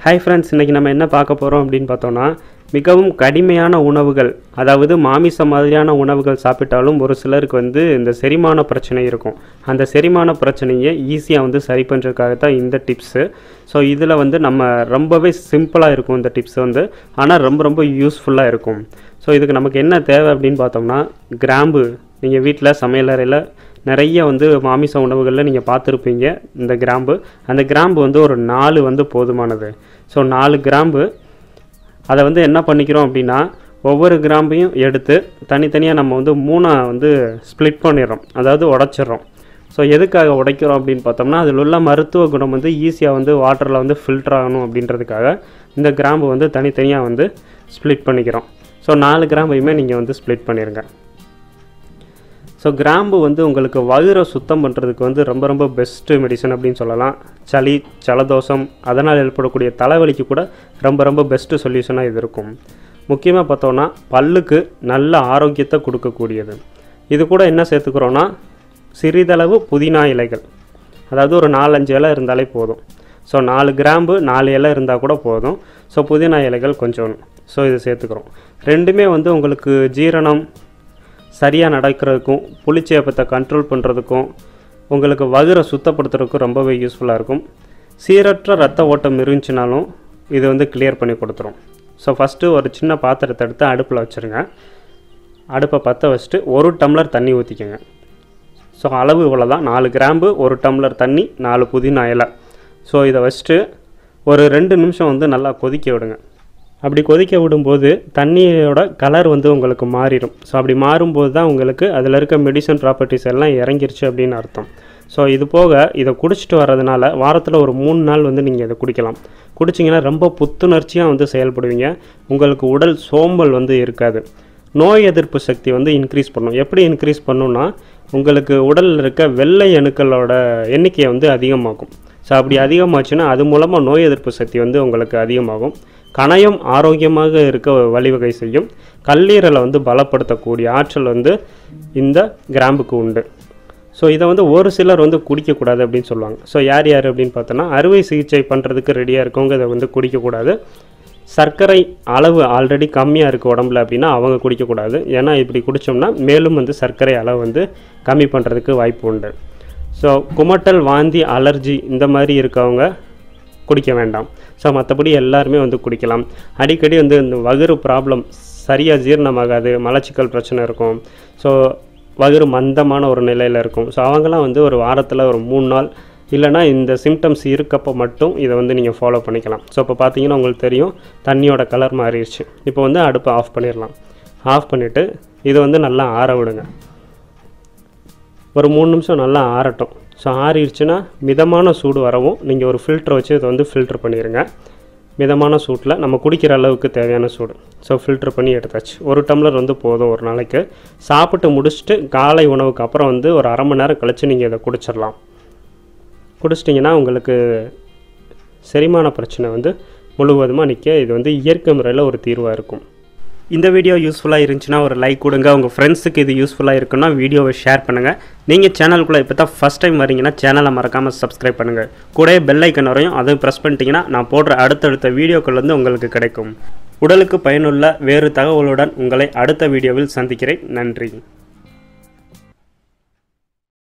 hi friends இன்றைக்கி நம்ம என்ன பார்க்க போகிறோம் அப்படின்னு பார்த்தோன்னா மிகவும் கடுமையான உணவுகள் அதாவது மாமிசம் மாதிரியான உணவுகள் சாப்பிட்டாலும் ஒரு சிலருக்கு வந்து இந்த செரிமான பிரச்சனை இருக்கும் அந்த செரிமான பிரச்சனையை ஈஸியாக வந்து சரி பண்ணுறதுக்காக தான் இந்த டிப்ஸு ஸோ இதில் வந்து நம்ம ரொம்பவே சிம்பிளாக இருக்கும் இந்த டிப்ஸ் வந்து ஆனால் ரொம்ப ரொம்ப யூஸ்ஃபுல்லாக இருக்கும் ஸோ இதுக்கு நமக்கு என்ன தேவை அப்படின்னு பார்த்தோம்னா கிராம்பு நீங்கள் வீட்டில் சமையலறையில் நிறைய வந்து மாமிச உணவுகளில் நீங்கள் பார்த்துருப்பீங்க இந்த கிராம்பு அந்த கிராம்பு வந்து ஒரு நாலு வந்து போதுமானது ஸோ நாலு கிராம்பு அதை வந்து என்ன பண்ணிக்கிறோம் அப்படின்னா ஒவ்வொரு கிராம்பையும் எடுத்து தனித்தனியாக நம்ம வந்து மூணாக வந்து ஸ்ப்ளிட் பண்ணிடுறோம் அதாவது உடச்சிட்றோம் ஸோ எதுக்காக உடைக்கிறோம் அப்படின்னு பார்த்தோம்னா அதில் உள்ள மருத்துவ குணம் வந்து ஈஸியாக வந்து வாட்டரில் வந்து ஃபில்டர் ஆகணும் அப்படின்றதுக்காக இந்த கிராம்பு வந்து தனித்தனியாக வந்து ஸ்ப்ளிட் பண்ணிக்கிறோம் ஸோ நாலு கிராம்பையுமே நீங்கள் வந்து ஸ்ப்ளிட் பண்ணிடுங்க ஸோ கிராம்பு வந்து உங்களுக்கு வயிறை சுத்தம் பண்ணுறதுக்கு வந்து ரொம்ப ரொம்ப பெஸ்ட்டு மெடிசன் அப்படின்னு சொல்லலாம் சளி ஜலதோஷம் அதனால் ஏற்படக்கூடிய தலைவலிக்கு கூட ரொம்ப ரொம்ப பெஸ்ட்டு சொல்யூஷனாக இது இருக்கும் முக்கியமாக பார்த்தோன்னா பல்லுக்கு நல்ல ஆரோக்கியத்தை கொடுக்கக்கூடியது இது கூட என்ன சேர்த்துக்கிறோன்னா சிறிதளவு புதினா இலைகள் அதாவது ஒரு நாலஞ்சு இலை இருந்தாலே போதும் ஸோ நாலு கிராம்பு நாலு இலை இருந்தால் கூட போதும் ஸோ புதினா இலைகள் கொஞ்சம் ஸோ இது சேர்த்துக்கிறோம் ரெண்டுமே வந்து உங்களுக்கு ஜீரணம் சரியாக நடக்கிறதுக்கும் புளிச்சேப்பத்தை கண்ட்ரோல் பண்ணுறதுக்கும் உங்களுக்கு வகுரை சுத்தப்படுத்துறதுக்கும் ரொம்பவே யூஸ்ஃபுல்லாக இருக்கும் சீரற்ற ரத்த ஓட்டம் இருந்துச்சுனாலும் இது வந்து கிளியர் பண்ணி கொடுத்துரும் ஸோ ஃபஸ்ட்டு ஒரு சின்ன பாத்திரத்தை எடுத்து அடுப்பில் வச்சுருங்க அடுப்பை பற்ற வச்சுட்டு ஒரு டம்ளர் தண்ணி ஊற்றிக்கோங்க ஸோ அளவு இவ்வளோ தான் நாலு கிராம்பு ஒரு டம்ளர் தண்ணி நாலு புதினா இலை ஸோ இதை வச்சுட்டு ஒரு ரெண்டு நிமிஷம் வந்து நல்லா கொதிக்க விடுங்க அப்படி கொதிக்க விடும்போது தண்ணியோட கலர் வந்து உங்களுக்கு மாறிடும் ஸோ அப்படி மாறும்போது தான் உங்களுக்கு அதில் இருக்க மெடிசன் ப்ராப்பர்ட்டிஸ் எல்லாம் இறங்கிருச்சு அப்படின்னு அர்த்தம் ஸோ இது போக இதை குடிச்சிட்டு வர்றதுனால வாரத்தில் ஒரு மூணு நாள் வந்து நீங்கள் இதை குடிக்கலாம் குடிச்சிங்கன்னா ரொம்ப புத்துணர்ச்சியாக வந்து செயல்படுவீங்க உங்களுக்கு உடல் சோம்பல் வந்து இருக்காது நோய் எதிர்ப்பு சக்தி வந்து இன்க்ரீஸ் பண்ணும் எப்படி இன்க்ரீஸ் பண்ணுன்னா உங்களுக்கு உடலில் இருக்க வெள்ளை அணுக்களோட எண்ணிக்கையை வந்து அதிகமாகும் ஸோ அப்படி அதிகமாச்சுன்னா அது மூலமாக நோய் எதிர்ப்பு சக்தி வந்து உங்களுக்கு அதிகமாகும் கணையம் ஆரோக்கியமாக இருக்க வழிவகை செய்யும் கல்லீரலை வந்து பலப்படுத்தக்கூடிய ஆற்றல் வந்து இந்த கிராம்புக்கு உண்டு ஸோ இதை வந்து ஒரு சிலர் வந்து குடிக்கக்கூடாது அப்படின்னு சொல்லுவாங்க ஸோ யார் யார் அப்படின்னு பார்த்தோன்னா அறுவை சிகிச்சை பண்ணுறதுக்கு ரெடியாக இருக்கவங்க இதை வந்து குடிக்கக்கூடாது சர்க்கரை அளவு ஆல்ரெடி கம்மியாக இருக்குது உடம்புல அப்படின்னா அவங்க குடிக்கக்கூடாது ஏன்னா இப்படி குடித்தோம்னா மேலும் வந்து சர்க்கரை அளவு வந்து கம்மி பண்ணுறதுக்கு வாய்ப்பு உண்டு ஸோ குமட்டல் வாந்தி அலர்ஜி இந்த மாதிரி இருக்கவங்க குடிக்க வேண்டாம் ஸோ மற்றபடி எல்லாருமே வந்து குடிக்கலாம் அடிக்கடி வந்து இந்த வகுறு ப்ராப்ளம் சரியாக ஜீரணமாகாது மலச்சிக்கல் பிரச்சனை இருக்கும் ஸோ வகுறு மந்தமான ஒரு நிலையில் இருக்கும் ஸோ அவங்களாம் வந்து ஒரு வாரத்தில் ஒரு மூணு நாள் இல்லைனா இந்த சிம்டம்ஸ் இருக்கப்போ மட்டும் இதை வந்து நீங்கள் ஃபாலோ பண்ணிக்கலாம் ஸோ இப்போ பார்த்தீங்கன்னா உங்களுக்கு தெரியும் தண்ணியோட கலர் மாறிடுச்சு இப்போ வந்து அடுப்பை ஆஃப் பண்ணிடலாம் ஆஃப் பண்ணிவிட்டு இதை வந்து நல்லா ஆற விடுங்க ஒரு மூணு நிமிஷம் நல்லா ஆறட்டும் ஸோ ஆறிடுச்சுன்னா மிதமான சூடு வரவும் நீங்கள் ஒரு ஃபில்டர் வச்சு இதை வந்து ஃபில்டர் பண்ணிடுங்க மிதமான சூட்டில் நம்ம குடிக்கிற அளவுக்கு தேவையான சூடு ஸோ ஃபில்டர் பண்ணி எடுத்தாச்சு ஒரு டம்ளர் வந்து போதும் ஒரு நாளைக்கு சாப்பிட்டு முடிச்சுட்டு காலை உணவுக்கு அப்புறம் வந்து ஒரு அரை மணி நேரம் கழித்து நீங்கள் இதை குடிச்சிடலாம் குடிச்சிட்டிங்கன்னா உங்களுக்கு செரிமான பிரச்சனை வந்து முழுவதுமாக நிற்க இது வந்து இயற்கை முறையில் ஒரு தீர்வாக இருக்கும் இந்த வீடியோ யூஸ்ஃபுல்லாக இருந்துச்சுன்னா ஒரு லைக் கொடுங்க உங்கள் ஃப்ரெண்ட்ஸுக்கு இது யூஸ்ஃபுல்லாக இருக்குன்னா வீடியோவை ஷேர் பண்ணுங்கள் நீங்கள் சேனலுக்குள்ளே இப்போ தான் ஃபஸ்ட் டைம் வரீங்கன்னா சேனலை மறக்காமல் சப்ஸ்கிரைப் பண்ணுங்கள் கூடவே பெல் ஐக்கன் வரையும் அதையும் ப்ரெஸ் பண்ணிட்டீங்கன்னா நான் போடுற அடுத்தடுத்த வீடியோக்கள் வந்து உங்களுக்கு கிடைக்கும் உடலுக்கு பயனுள்ள வேறு தகவலுடன் உங்களை அடுத்த வீடியோவில் சந்திக்கிறேன் நன்றி